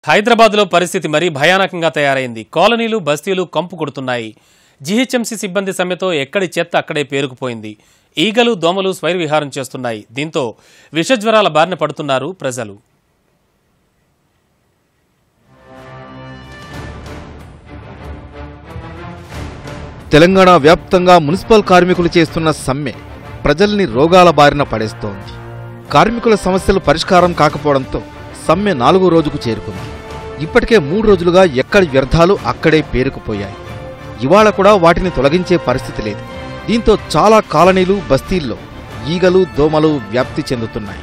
హైదరాబాద్లో పరిస్థితి మరీ భయానకంగా తయారైంది కాలనీలు బస్తీలు కంపు కొడుతున్నాయి జీహెచ్ఎంసీ సిబ్బంది సమ్మెతో ఎక్కడి చెత్త అక్కడే పేరుకుపోయింది ఈగలు దోమలు స్వైర విహారం చేస్తున్నాయి దీంతో విషజ్వరాల బారిన పడుతున్నారు ప్రజలు తెలంగాణ వ్యాప్తంగా మున్సిపల్ కార్మికులు చేస్తున్న సమ్మె ప్రజల్ని రోగాల బారిన పడేస్తోంది కార్మికుల సమస్యలు పరిష్కారం కాకపోవడంతో సమ్మె నాలుగో రోజుకు చేరుకుంది ఇప్పటికే మూడు రోజులుగా ఎక్కడి వ్యర్థాలు అక్కడే పేరుకుపోయాయి ఇవాళ కూడా వాటిని తొలగించే పరిస్థితి లేదు దీంతో చాలా కాలనీలు బస్తీల్లో ఈగలు దోమలు వ్యాప్తి చెందుతున్నాయి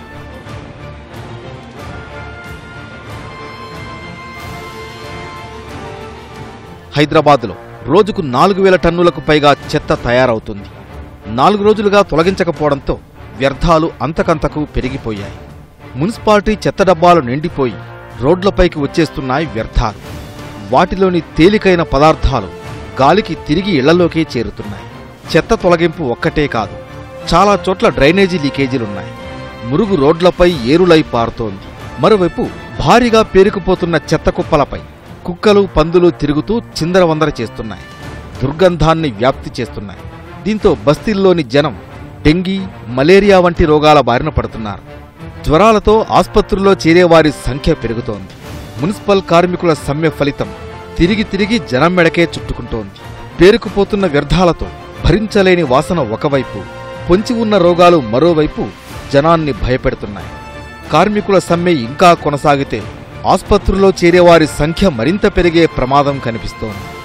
హైదరాబాద్లో రోజుకు నాలుగు వేల టన్నులకు పైగా చెత్త తయారవుతుంది నాలుగు రోజులుగా తొలగించకపోవడంతో వ్యర్థాలు అంతకంతకు పెరిగిపోయాయి మున్సిపాలిటీ చెత్త డబ్బాలు నిండిపోయి రోడ్లపైకి వచ్చేస్తున్నాయి వ్యర్థాలు వాటిలోని తేలికైన పదార్థాలు గాలికి తిరిగి ఇళ్లలోకే చేరుతున్నాయి చెత్త తొలగింపు ఒక్కటే కాదు చాలా చోట్ల డ్రైనేజీ లీకేజీలున్నాయి మురుగు రోడ్లపై ఏరులై పారుతోంది మరోవైపు భారీగా పేరుకుపోతున్న చెత్త కుప్పలపై కుక్కలు పందులు తిరుగుతూ చిందరవందర చేస్తున్నాయి దుర్గంధాన్ని వ్యాప్తి చేస్తున్నాయి దీంతో బస్తీల్లోని జనం డెంగీ మలేరియా వంటి రోగాల బారిన పడుతున్నారు జ్వరాలతో ఆస్పత్రుల్లో చేరేవారి సంఖ్య పెరుగుతోంది మున్సిపల్ కార్మికుల సమ్మె ఫలితం తిరిగి తిరిగి జనం మెడకే చుట్టుకుంటోంది పేరుకుపోతున్న వ్యర్థాలతో భరించలేని వాసన ఒకవైపు పొంచి ఉన్న రోగాలు మరోవైపు జనాన్ని భయపెడుతున్నాయి కార్మికుల సమ్మె ఇంకా కొనసాగితే ఆస్పత్రుల్లో చేరేవారి సంఖ్య మరింత పెరిగే ప్రమాదం కనిపిస్తోంది